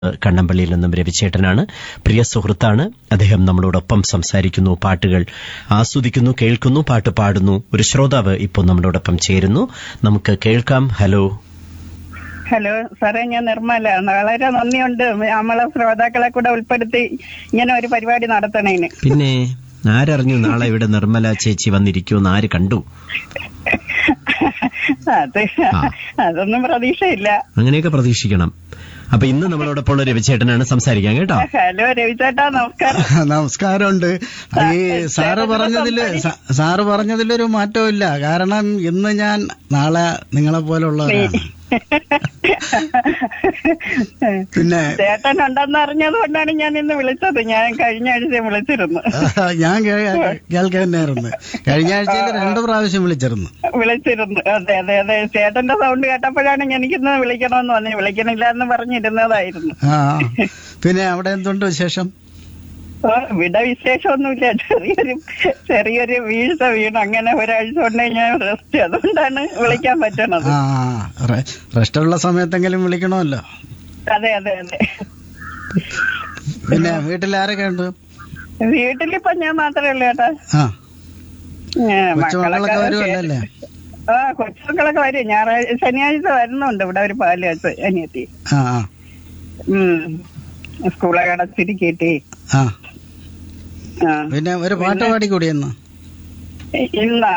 കണ്ണമ്പള്ളിയിൽ നിന്നും രവിചേട്ടനാണ് പ്രിയ സുഹൃത്താണ് അദ്ദേഹം നമ്മളോടൊപ്പം സംസാരിക്കുന്നു പാട്ടുകൾ ആസ്വദിക്കുന്നു കേൾക്കുന്നു പാട്ട് പാടുന്നു ഒരു ശ്രോതാവ് ഇപ്പോൾ നമ്മളോടൊപ്പം ചേരുന്നു നമുക്ക് കേൾക്കാം ഹലോ ഹലോ സാറേ ഞാൻ നിർമ്മല വളരെ നന്ദിയുണ്ട് നമ്മളെ ശ്രോതാക്കളെ കൂടെ ഉൾപ്പെടുത്തി ഇങ്ങനെ ഒരു പരിപാടി നടത്തണേന് പിന്നെ ആരറിഞ്ഞു നാളെ ഇവിടെ നിർമ്മല ചേച്ചി വന്നിരിക്കുമെന്ന് ആര് കണ്ടു അത് അതൊന്നും പ്രതീക്ഷയില്ല അങ്ങനെയൊക്കെ പ്രതീക്ഷിക്കണം അപ്പൊ ഇന്ന് നമ്മളോടൊപ്പം ഉള്ള രവിചേട്ടനാണ് സംസാരിക്കാൻ കേട്ടോ ഹലോ രവിചേട്ടാ നമസ്കാരം നമസ്കാരമുണ്ട് ഈ സാറ് പറഞ്ഞതില് സ- സാറ് പറഞ്ഞതിലൊരു മാറ്റവും ഇല്ല കാരണം ഇന്ന് ഞാൻ നാളെ നിങ്ങളെ പോലുള്ളവരാണ് പിന്നെ ചേട്ടൻ ഉണ്ടെന്ന് അറിഞ്ഞത് കൊണ്ടാണ് ഞാൻ ഇന്ന് വിളിച്ചത് ഞാൻ കഴിഞ്ഞ ആഴ്ച വിളിച്ചിരുന്നു ഞാൻ കേ- കേൾക്കാനായിരുന്നു കഴിഞ്ഞ ആഴ്ചയിൽ രണ്ടു പ്രാവശ്യം വിളിച്ചിരുന്നു വിളിച്ചിരുന്നു അതെ അതെ അതെ ചേട്ടന്റെ സൗണ്ട് കേട്ടപ്പോഴാണ് എനിക്കിന്ന് വിളിക്കണമെന്ന് വന്നു വിളിക്കണില്ല എന്ന് പറഞ്ഞിരുന്നതായിരുന്നു ആ പിന്നെ അവിടെ എന്തുണ്ട് വിശേഷം ഓ, ഇവിടെ വിശേഷമൊന്നുമില്ല ചെറിയൊരു ചെറിയൊരു വീഴ്ച വീണു അങ്ങനെ ഒരാഴ്ച കൊണ്ട് ഞാൻ റെസ്റ്റ് അതുകൊണ്ടാണ് വിളിക്കാൻ പറ്റണത് ആ റെ- റെസ്റ്റുള്ള സമയത്തെങ്കിലും വിളിക്കണമല്ലോ അതെ അതെ അതെ പിന്നെ വീട്ടിൽ ആരൊക്കെ ഉണ്ട് വീട്ടിലിപ്പൊ ഞാൻ മാത്രമേ ഉള്ളൂ ചേട്ടാ ആ ഏ, കൊച്ചുമക്കളൊക്കെ വരുമല്ലേ ആ കൊച്ചുമക്കളൊക്കെ വരും ഞായറാഴ്ച ശനിയാഴ്ച വരുന്നുണ്ട് ഇവിടെ ഒരു പാല് വെച്ച് അനിയത്തി ആ ആ ഉം സ്കൂളൊക്കെ അടച്ചിരിക്കട്ടെ ആ ആ പിന്നെ ഒരു പാട്ട് പാടിക്കൂടിയെന്ന് ഇന്നാ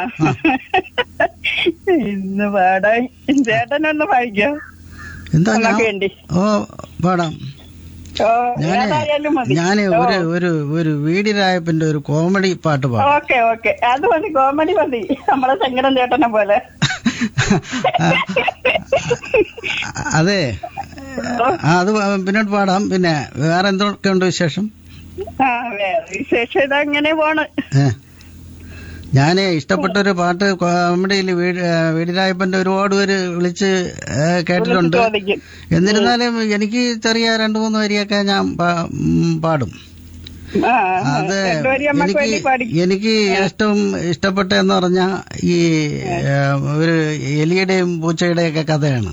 ഇന്ന് പാടാൻ ചേട്ടനൊന്ന് വായിക്കോ എന്താ ഞാൻ നമുക്ക് വേണ്ടി ഓ പാടാം ഓ ഞാന് ഏതായാലും മതി ഞാന് ഒരു ഒരു ഒരു വീടിരായപ്പിന്റെ ഒരു കോമഡി പാട്ട് പാടാം ഓക്കെ ഓക്കെ അത് മതി കോമഡി മതി നമ്മളെ ശങ്കരൻ ചേട്ടനെ പോലെ അതെ ആ, അത് പിന്നോട്ട് പാടാം പിന്നെ വേറെ എന്തൊക്കെയുണ്ട് വിശേഷം ആ വേറെ വിശേഷം ഇതങ്ങനെ പോണ് ഏ ഞാൻ ഇഷ്ടപ്പെട്ട ഒരു പാട്ട് കോമഡിയിൽ വീടിരായപ്പന്റെ ഒരുപാട് പേര് വിളിച്ച് ഏ, കേട്ടിട്ടുണ്ട് ചോദിക്കും എന്നിരുന്നാലും എനിക്ക് ചെറിയ രണ്ടു മൂന്ന് വരിയൊക്കെ ഞാൻ പാ- ഉം, പാടും ആ അത് രണ്ടുപേരും നമ്മക്ക് എനിക്ക് വേണ്ടി പഠിക്കും എനിക്ക് ഏറ്റവും ഇഷ്ടപ്പെട്ട എന്ന് പറഞ്ഞ ഈ ഏ, ഒരു എലിയുടെയും പൂച്ചയുടെയും ഒക്കെ കഥയാണ്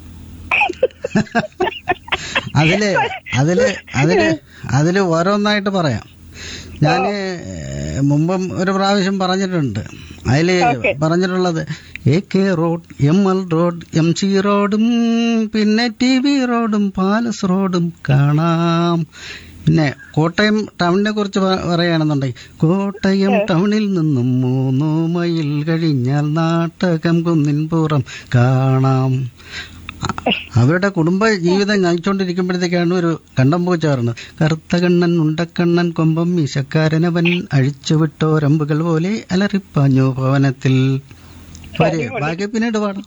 അതില് അതില് അതില് അതില് ഓരോന്നായിട്ട് പറയാം ഞാന് മുമ്പും ഒരു പ്രാവശ്യം പറഞ്ഞിട്ടുണ്ട് അതില് Okay. പറഞ്ഞിട്ടുള്ളത് A K road M L road M C റോഡും പിന്നെ ടി വി റോഡും പാലസ് റോഡും കാണാം പിന്നെ കോട്ടയം ടൗണിനെ കുറിച്ച് പ- പറയുകയാണെന്നുണ്ടെങ്കിൽ കോട്ടയം ടൗണിൽ നിന്നും മൂന്നു മൈൽ കഴിഞ്ഞാൽ നാട്ടകം കുന്നിൻപുറം കാണാം അ- അവരുടെ കുടുംബ ജീവിതം നയിച്ചുകൊണ്ടിരിക്കുമ്പോഴത്തേക്കാണ് ഒരു കണ്ടംപൂച്ച പറഞ്ഞത് കറുത്ത കണ്ണൻ ഉണ്ടക്കണ്ണൻ കൊമ്പം മീശക്കാരനവൻ അഴിച്ചുവിട്ടോരമ്പുകൾ പോലെ അലറിപ്പാഞ്ഞു ഭവനത്തിൽ പോരെ, ബാക്കി പിന്നീട് പാടാം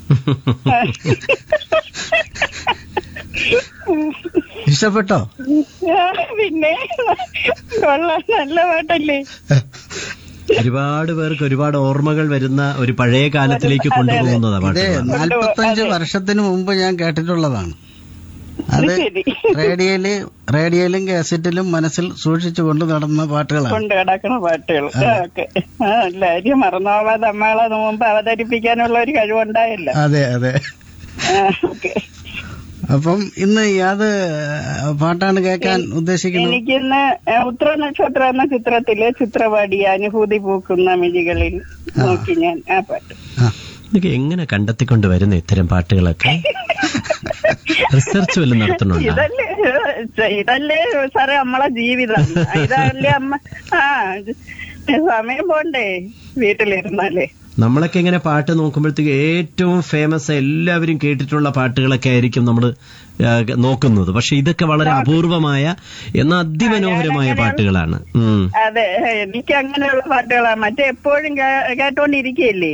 ഇഷ്ടപ്പെട്ടോ ആ, പിന്നെ കൊള്ളാം നല്ല പാട്ടല്ലേ ഒരുപാട് പേർക്ക് ഒരുപാട് ഓർമ്മകൾ വരുന്ന ഒരു പഴയ കാലത്തിലേക്ക് കൊണ്ടുപോകുന്നതാ ഇത് പാട്ടുകൾ നാൽപ്പത്തഞ്ച് വർഷത്തിന് മുമ്പ് ഞാൻ കേട്ടിട്ടുള്ളതാണ് അത് ശരി റേഡിയോയില് റേഡിയോയിലും കാസറ്റിലും മനസ്സിൽ സൂക്ഷിച്ചു കൊണ്ട് നടന്ന പാട്ടുകളാണ് കൊണ്ട് കിടക്കണ പാട്ടുകൾ ഓക്കെ ആ എല്ലാരും മറന്നോവാതെ നമ്മളെ മുമ്പ് അവതരിപ്പിക്കാനുള്ള ഒരു കഴിവുണ്ടായില്ല അതെ അതെ ഓക്കെ അപ്പം ഇന്ന് ഏത് പാട്ടാണ് കേൾക്കാൻ ഉദ്ദേശിക്കുന്നത് എനിക്കിന്ന് ഉത്തര നക്ഷത്രം എന്ന ചിത്രത്തിലെ ചിത്രപാടി അനുഭൂതി പൂക്കുന്ന മിഴികളിൽ നോക്കി ഞാൻ ആ പാട്ട് ആ ഇതൊക്കെ എങ്ങനെ കണ്ടെത്തിക്കൊണ്ട് വരുന്ന ഇത്തരം പാട്ടുകളൊക്കെ റിസർച്ച് വല്ലതും നടത്തുന്നുണ്ടോ ഇതല്ലേ ഏ, ഇതല്ലേ സാറേ നമ്മളെ ജീവിതം ഇതല്ലേ അമ്മ ആ ഇത് സമയം പോണ്ടേ വീട്ടിലിരുന്നാലേ നമ്മളൊക്കെ ഇങ്ങനെ പാട്ട് നോക്കുമ്പോഴത്തേക്ക് ഏറ്റവും ഫേമസ് എല്ലാവരും കേട്ടിട്ടുള്ള പാട്ടുകളൊക്കെ ആയിരിക്കും നമ്മൾ നോക്കുന്നത് പക്ഷെ ഇതൊക്കെ വളരെ അപൂർവമായ എന്നാൽ അതിമനോഹരമായ പാട്ടുകളാണ് ഉം. അതെ എനിക്ക് അങ്ങനെയുള്ള പാട്ടുകളാണ് മറ്റേ എപ്പോഴും കേ- കേട്ടോണ്ടിരിക്കയില്ലേ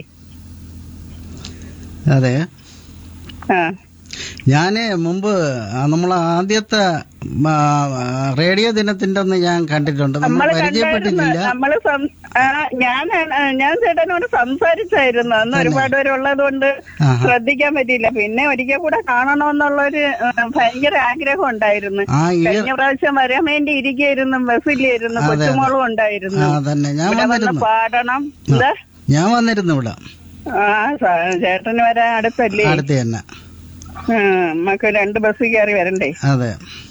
അതെ ആ ഞാന് മുമ്പ് നമ്മൾ ആദ്യത്തെ ആ, റേഡിയോ ദിനത്തിന്റെ അന്ന് ഞാൻ കണ്ടിട്ടുണ്ട് നമ്മൾ നമ്മള് കണ്ടായിരുന്നു പരിചയപ്പെട്ടിട്ടില്ല നമ്മള് സം- ആ, ഞാൻ ഞാൻ ചേട്ടനോട് സംസാരിച്ചായിരുന്നു അന്ന് ഒരുപാട് പേരുള്ളത് കൊണ്ട് ആഹാ. ശ്രദ്ധിക്കാൻ പറ്റിയില്ല പിന്നെ ഒരിക്കൽ കൂടെ കാണണമെന്നുള്ളൊരു ആ, ഭയങ്കര ആഗ്രഹം ഉണ്ടായിരുന്നു ആ ഈ കഴിഞ്ഞ പ്രാവശ്യം വരാൻ വേണ്ടി ഇരിക്കുകയായിരുന്നു ബസ്സിലായിരുന്നു അതെ, അതെ. കൊച്ചുമോളും ഉണ്ടായിരുന്നു ആ തന്നെ ഞാൻ ഇവിടെ വന്ന് വന്നിരുന്നു പാടണം എന്താ ഞാൻ വന്നിരുന്നു ഇവിടെ ആ സ- ചേട്ടന് വരാൻ അടുത്തല്ലേ അടുത്ത് തന്നെ ആ, നമുക്ക് രണ്ട് ബസ് കയറി വരണ്ടേ അതെ